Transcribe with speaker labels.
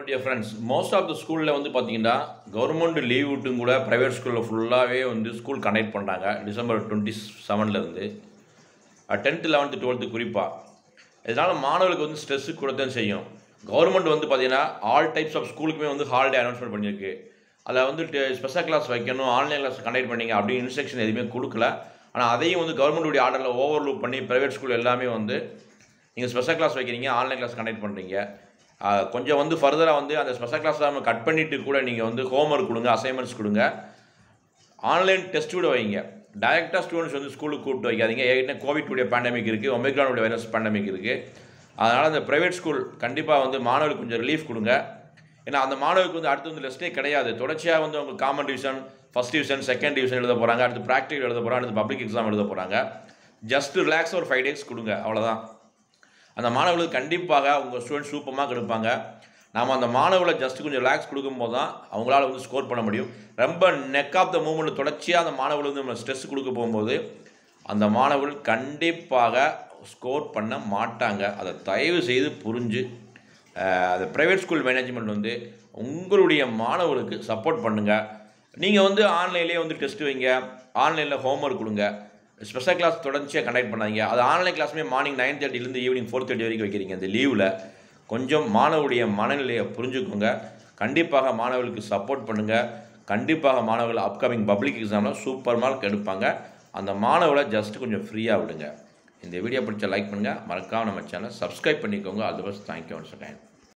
Speaker 1: dear friends most of the ஸ்கூலில் வந்து பார்த்தீங்கன்னா கவர்மெண்ட் லீவ் விட்டும் கூட ப்ரைவேட் ஸ்கூலில் ஃபுல்லாகவே வந்து ஸ்கூல் கண்டக்ட் பண்ணுறாங்க டிசம்பர் டுவெண்ட்டி செவன்லேருந்து டென்த்து லெவன்த்து டுவெல்த்து குறிப்பாக இதனால் மாணவர்களுக்கு வந்து ஸ்ட்ரெஸ்ஸு கொடுத்தான் செய்யும் கவர்மெண்ட் வந்து பார்த்தீங்கன்னா ஆல் டைப்ஸ் ஆஃப் ஸ்கூலுக்குமே வந்து ஹாலிடே அனௌன்ஸ்மெண்ட் பண்ணியிருக்கு அதில் வந்து ஸ்பெஷல் கிளாஸ் வைக்கணும் ஆன்லைன் கிளாஸ் கண்டக்ட் பண்ணீங்க அப்படின்னு இன்ஸ்ட்ரக்ஷன் எதுவுமே கொடுக்கல ஆனால் அதையும் வந்து கவர்மெண்ட்டுடைய ஆர்டரில் ஓவர்லூப் பண்ணி ப்ரைவேட் ஸ்கூல் எல்லாமே வந்து நீங்கள் ஸ்பெஷல் கிளாஸ் வைக்கிறீங்க ஆன்லைன் கிளாஸ் கண்டக்ட் பண்ணுறீங்க ஆஹ் கொஞ்சம் வந்து ஃபர்தராக வந்து அந்த ஸ்பெஷல் கிளாஸ் நம்ம கட் பண்ணிவிட்டு கூட நீங்கள் வந்து ஹோம்ஒர்க் கொடுங்க அசைன்மெண்ட்ஸ் கொடுங்க ஆன்லைன் டெஸ்ட் கூட வைங்க டைரெக்டாக ஸ்டூடெண்ட்ஸ் வந்து ஸ்கூலுக்கு கூப்பிட்டு வைக்காதீங்க ஏற்கனவே கோவிட்டுடைய பேண்டமிக் இருக்குது ஒமிக்ரானுடைய வைரஸ் பேண்டமிக் இருக்குது அதனால் அந்த ப்ரைவேட் ஸ்கூல் கண்டிப்பாக வந்து மாணவர்களுக்கு கொஞ்சம் ரிலீஃப் கொடுங்க ஏன்னா அந்த மாணவருக்கு வந்து அடுத்து வந்து லெஸ்ட்டே கிடையாது தொடர்ச்சியாக வந்து அவங்க common division first division second division எழுத போகிறாங்க அடுத்து ப்ராக்டிகல் எழுத போகிறாங்க அடுத்து பப்ளிக் எக்ஸாம் எழுத போகிறாங்க ஜஸ்ட் ரிலாக்ஸ் ஒரு ஃபைவ் டேஸ் கொடுங்க அவ்வளோதான் அந்த மாணவர்களுக்கு கண்டிப்பாக உங்கள் ஸ்டூடெண்ட் சூப்பமாக கொடுப்பாங்க நாம் அந்த மாணவர்களை ஜஸ்ட் கொஞ்சம் ரிலாக்ஸ் கொடுக்கும்போது தான் அவங்களால வந்து ஸ்கோர் பண்ண முடியும் ரொம்ப நெக் ஆஃப் த மூமெண்ட் தொடர்ச்சியாக அந்த மாணவர்கள் வந்து நம்ம ஸ்ட்ரெஸ் கொடுக்க போகும்போது அந்த மாணவர்கள் கண்டிப்பாக ஸ்கோர் பண்ண மாட்டாங்க அதை தயவு செய்து புரிஞ்சு அஹ், அந்த ப்ரைவேட் ஸ்கூல் மேனேஜ்மெண்ட் வந்து உங்களுடைய மாணவர்களுக்கு சப்போர்ட் பண்ணுங்கள் நீங்கள் வந்து ஆன்லைன்லேயே வந்து டெஸ்ட் வைங்க ஆன்லைனில் ஹோம்ஒர்க் கொடுங்க ஸ்பெஷல் கிளாஸ் தொடர்ச்சியாக கண்டக்ட் பண்ணாதீங்க அது ஆன்லைன் கிளாஸுமே மார்னிங் நைன் தேர்ட்டிலேருந்து ஈவினிங் ஃபோர் தேர்ட்டி வரைக்கும் வைக்கிறீங்க இந்த லீவில் கொஞ்சம் மாணவருடைய மனநிலையை புரிஞ்சுக்கோங்க கண்டிப்பாக மாணவர்களுக்கு சப்போர்ட் பண்ணுங்கள் கண்டிப்பாக மாணவர்கள் அப்கமிங் பப்ளிக் எக்ஸாமில் சூப்பர் மார்க் எடுப்பாங்க அந்த மாணவர்களை ஜஸ்ட் கொஞ்சம் ஃப்ரீயாக விடுங்க இந்த வீடியோ பிடிச்ச லைக் பண்ணுங்கள் மறக்காம நம்ம சேனலை சப்ஸ்கிரைப் பண்ணிக்கோங்க அது பஸ் தேங்க்யூ ஒன்ஸ் டைம்